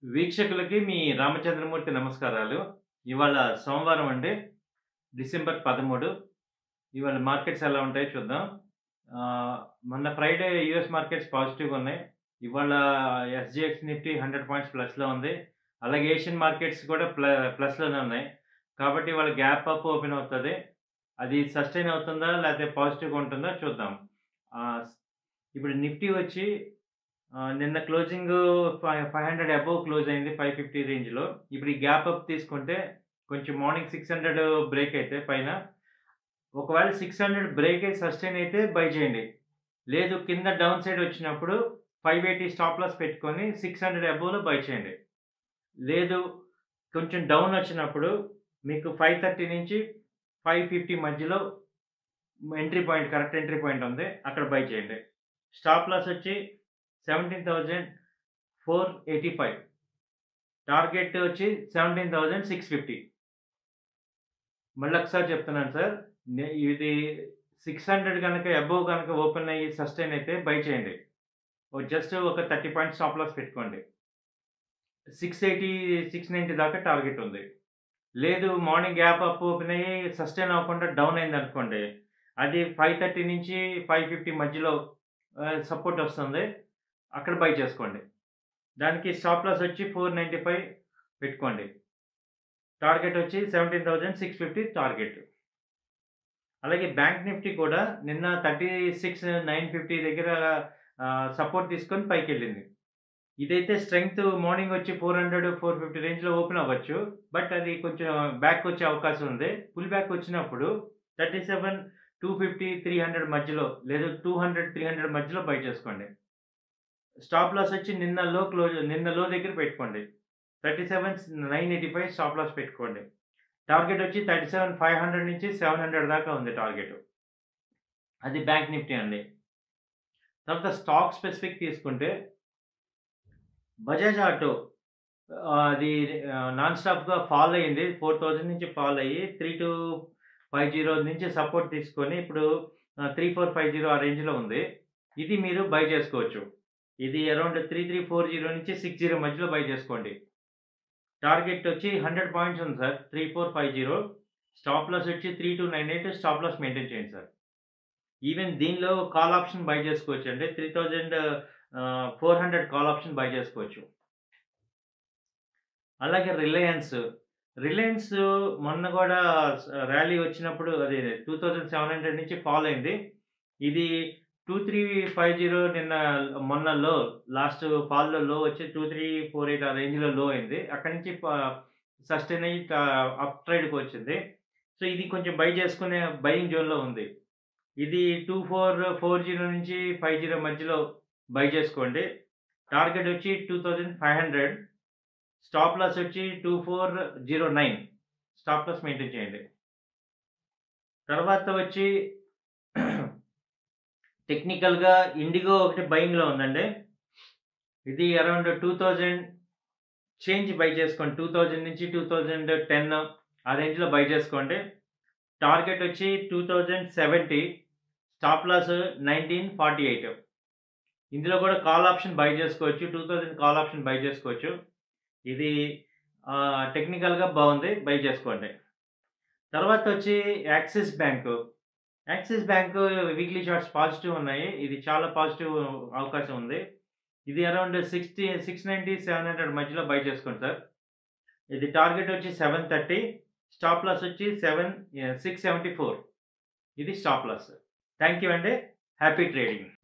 వీక్షకులకి మీ రామచంద్రమూర్తి నమస్కారాలు. ఇవాళ సోమవారం అండి. డిసెంబర్ 13. ఇవాళ మార్కెట్స్ ఎలా ఉంటాయో చూద్దాం. ఆహ్, మొన్న ఫ్రైడే యూఎస్ మార్కెట్స్ పాజిటివ్‌గా ఉన్నాయి. ఇవాళ ఎస్‌జిఎక్స్ నిఫ్టీ 100 పాయింట్స్ ప్లస్‌లో ఉంది. అలాగే ఏషియన్ మార్కెట్స్ కూడా ప్ల ప్లస్‌లోనే ఉన్నాయి. కాబట్టి ఇవాళ గ్యాప్ అప్ ఓపెన్ అవుతది. అది సస్టైన్ అవుతుందా? లేతే పాజిటివ్‌గా ఉంటుందా చూద్దాం. ఆహ్, ఇప్పుడు నిఫ్టీ వచ్చి ఆహ్, నిన్న క్లోజింగు ఫై 500 అబోవ్ క్లోజ్ అయింది. 550 రేంజ్‌లో. ఇప్పుడు ఈ గ్యాప్ అప్ తీసుకుంటే కొంచెం మార్నింగ్ 600 బ్రేక్ అయితే పైన ఒకవేళ 600 బ్రేక్ అయ్యి సస్టైన్ అయితే బై చేయండి. లేదు కింద డౌన్ సైడ్ వచ్చినప్పుడు 580 స్టాప్ లాస్ పెట్టుకొని 600 అబోవ్‌లో బై చేయండి. లేదు కొంచెం డౌన్ వచ్చినప్పుడు మీకు 530 నుంచి 550 మధ్యలో entry point correct entry point ఉంది. అక్కడ బై చేయండి. స్టాప్ లాస్ వచ్చి 17,485 టార్గెట్ వచ్చి 17,650 మళ్ళొకసారి చెప్తున్నాను సార్. నే ఇది 600 గనక అబోవ్ గనక ఓపెన్ అయ్యి సస్టైన్ అయితే బై చేయండి. ఓ జస్ట్ ఒక 30 పాయింట్స్ స్టాప్ లాస్ పెట్టుకోండి. 680, 690 దాకా టార్గెట్ ఉంది. లేదు మార్నింగ్ గ్యాప్ అప్ ఓపెన్ అయ్యి సస్టైన్ అవ్వకుండా డౌన్ అయిందనుకోండి. అది 530 నుంచి 550 మధ్యలో ఆహ్, సపోర్ట్ వస్తుంది. అక్కడ బై చేసుకోండి. దానికి స్టాప్ లాస్ వచ్చి 495 పెట్టుకోండి. టార్గెట్ వచ్చి 17,650 టార్గెట్. అలాగే బ్యాంక్ నిఫ్టీ కూడా నిన్న 36,950 దగ్గర ఆహ్, సపోర్ట్ తీసుకొని పైకెళ్ళింది. ఇదైతే స్ట్రెంగ్త్ మార్నింగ్ వచ్చి 400, 450 రేంజ్‌లో ఓపెన్ అవ్వచ్చు. బట్ అది కొంచెం బ్యాక్ వచ్చే అవకాశం ఉంది. పుల్ బ్యాక్ వచ్చినప్పుడు 37, 250, 300 మధ్యలో లేదు 200, 300 మధ్యలో బై చేసుకోండి. స్టాప్ లాస్ వచ్చి నిన్న లో క్లోజ్ నిన్న లో దగ్గర పెట్టుకోండి. 37,985 స్టాప్ లాస్ పెట్టుకోండి. టార్గెట్ వచ్చి 37,500 నుంచి 700 దాకా ఉంది టార్గెట్. అది బ్యాంక్ నిఫ్టీ అండి. తర్వాత స్టాక్ స్పెసిఫిక్ తీసుకుంటే బజాజ్ ఆటో ఆహ్, అది ఆహ్, నాన్ స్టాప్‌గా ఫాల్ అయింది. 4000 నుంచి ఫాల్ అయ్యి 3250 నుంచి సపోర్ట్ తీసుకొని ఇప్పుడు ఆహ్, 3450 ఆ రేంజ్‌లో ఉంది. ఇది మీరు బై చేసుకోవచ్చు. ఇది అరౌండ్ 3340 నుంచి 60 మధ్యలో బై చేసుకోండి. టార్గెట్ వచ్చి 100 పాయింట్స్ ఉంది సార్. 3450 స్టాప్ లాస్ వచ్చి 3298 స్టాప్ లాస్ మెయింటైన్ చేయండి సార్. ఈవెన్ దీనిలో కాల్ ఆప్షన్ బై చేసుకోవచ్చండి. 3000 ఆహ్, 400 కాల్ ఆప్షన్ బై చేసుకోవచ్చు. అలాగే రిలయన్స్. రిలయన్స్ మొన్న కూడా స్ ర్యాలీ వచ్చినప్పుడు అది 2700 నుంచి ఫాల్ అయింది. ఇది 2350 నిన్న మొన్న లో లాస్ట్ ఫాల్‌లో లో వచ్చి 2348 ఆ రేంజ్‌లో లో అయింది. అక్కడి నుంచి ప సస్టైన్ అయ్యి ట అప్ ట్రైడ్‌కి వచ్చింది. సో, ఇది కొంచెం బై చేసుకునే బయింగ్ జోన్‌లో ఉంది. ఇది 2440 నుంచి 50 మధ్యలో బై చేసుకోండి. టార్గెట్ వచ్చి 2500 స్టాప్ లాస్ వచ్చి 2409 స్టాప్ లాస్ మెయింటైన్ చేయండి. తర్వాత వచ్చి టెక్నికల్‌గా ఇండిగో ఒకటి బయింగ్‌లో ఉందండి. ఇది అరౌండ్ 2000 చేంజ్ బై చేసుకోండి. 2000 నుంచి 2010 ఆ రేంజ్‌లో బై చేసుకోండి. టార్గెట్ వచ్చి 2070 స్టాప్ లాస్ 1948 ఇందులో కూడా కాల్ ఆప్షన్ బై చేసుకోవచ్చు. 2000 కాల్ ఆప్షన్ బై చేసుకోవచ్చు. ఇది ఆహ్, టెక్నికల్‌గా బావుంది. బై చేసుకోండి. తర్వాత వచ్చి Axis bank. Axis bank weekly charts positive ఉన్నాయి. ఇది చాలా పాజిటివ్ అవకాశం ఉంది. ఇది అరౌండ్ 60, 690, 700 మధ్యలో బై చేసుకోండి సార్. ఇది టార్గెట్ వచ్చి 730 స్టాప్ లాస్ వచ్చి 7 ఆహ్, 674 ఇది స్టాప్ లాస్. థాంక్ యూ అండి. Happy trading.